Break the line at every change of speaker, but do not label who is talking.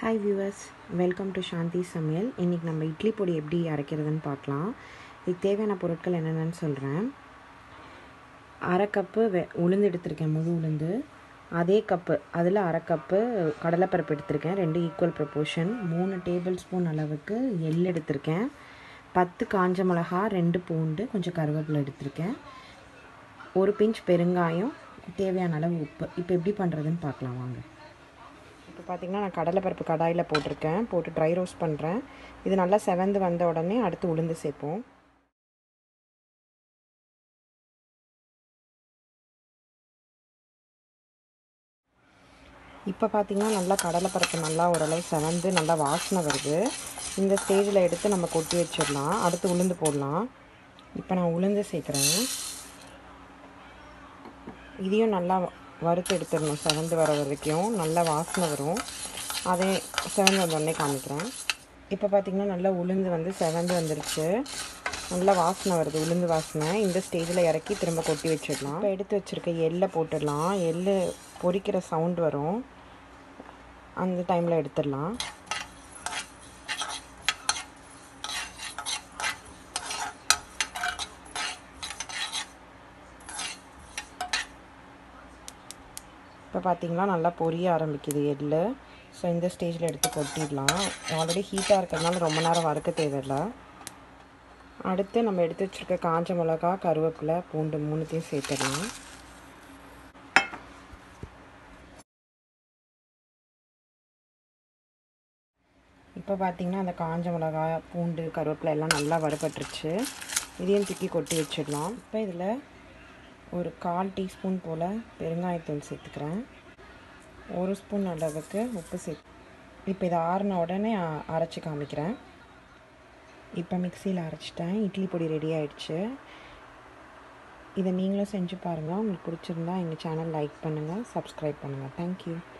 hi viewers welcome to Shanti Samayal இன்றைக்கி நம்ம இட்லி பொடி எப்படி அரைக்கிறதுன்னு பார்க்கலாம் இதுக்கு தேவையான பொருட்கள் என்னென்னு சொல்கிறேன் அரை கப்பு வெ உளுந்து எடுத்திருக்கேன் முழு உளுந்து அதே கப்பு அதில் அரை கப்பு கடலைப்பருப்பு எடுத்திருக்கேன் ரெண்டு ஈக்குவல் ப்ரப்போர்ஷன் மூணு டேபிள் ஸ்பூன் அளவுக்கு எள் எடுத்திருக்கேன் பத்து காஞ்ச மிளகா ரெண்டு பூண்டு கொஞ்சம் கருவேப்பிலை எடுத்திருக்கேன் ஒரு பிஞ்ச் பெருங்காயம் தேவையான அளவு உப்பு இப்போ எப்படி பண்ணுறதுன்னு பார்க்கலாம் வாங்க இப்போ பார்த்திங்கன்னா நான் கடலைப்பருப்பு கடாயில் போட்டிருக்கேன் போட்டு ட்ரை ரோஸ்ட் பண்ணுறேன் இது நல்லா செவந்து வந்த உடனே அடுத்து உளுந்து சேர்ப்போம் இப்போ பார்த்திங்கன்னா நல்லா கடலைப்பருப்பு நல்லா ஓரளவு செவந்து நல்லா வாசனை வருது இந்த ஸ்டேஜில் எடுத்து நம்ம கொட்டி வச்சிடலாம் அடுத்து உளுந்து போடலாம் இப்போ நான் உளுந்து சேர்க்குறேன் இதையும் நல்லா வறுத்து எடுத்துடணும் செவந்து வர வரைக்கும் நல்லா வாசனை வரும் அதே செவந்து வந்தோடனே காமிக்கிறேன் இப்போ பார்த்திங்கன்னா நல்லா உளுந்து வந்து செவந்து வந்துருச்சு நல்லா வாசனை வருது உளுந்து வாசனை இந்த ஸ்டேஜில் இறக்கி திரும்ப கொட்டி வச்சிடலாம் இப்போ எடுத்து வச்சுருக்க எள்ளை போட்டுடலாம் எள் பொரிக்கிற சவுண்ட் வரும் அந்த டைமில் எடுத்துடலாம் இப்போ பார்த்திங்கன்னா நல்லா பொரிய ஆரம்பிக்குது எள் ஸோ இந்த ஸ்டேஜில் எடுத்து கொட்டிடலாம் ஆல்ரெடி ஹீட்டாக இருக்கிறதுனால ரொம்ப நேரம் வறுக்க தேவையில்லை அடுத்து நம்ம எடுத்து வச்சுருக்க காஞ்ச மிளகா கருவேப்பிலை பூண்டு மூணுத்தையும் சேர்த்துடலாம் இப்போ பார்த்திங்கன்னா அந்த காஞ்ச மிளகா பூண்டு கருவேப்பிலை எல்லாம் நல்லா வறுபட்டுருச்சு இதையும் தூக்கி கொட்டி வச்சிடலாம் இப்போ இதில் ஒரு கால் டீஸ்பூன் போல் பெருங்காயத்தூள் சேர்த்துக்கிறேன் ஒரு ஸ்பூன் அளவுக்கு உப்பு சேர்த்து இப்போ இதை ஆறின உடனே அரைச்சி காமிக்கிறேன் இப்போ மிக்சியில் அரைச்சிட்டேன் இட்லி பொடி ரெடி ஆயிடுச்சு இதை நீங்களும் செஞ்சு பாருங்கள் உங்களுக்கு பிடிச்சிருந்தா எங்கள் சேனல் லைக் பண்ணுங்கள் சப்ஸ்கிரைப் பண்ணுங்கள் தேங்க்யூ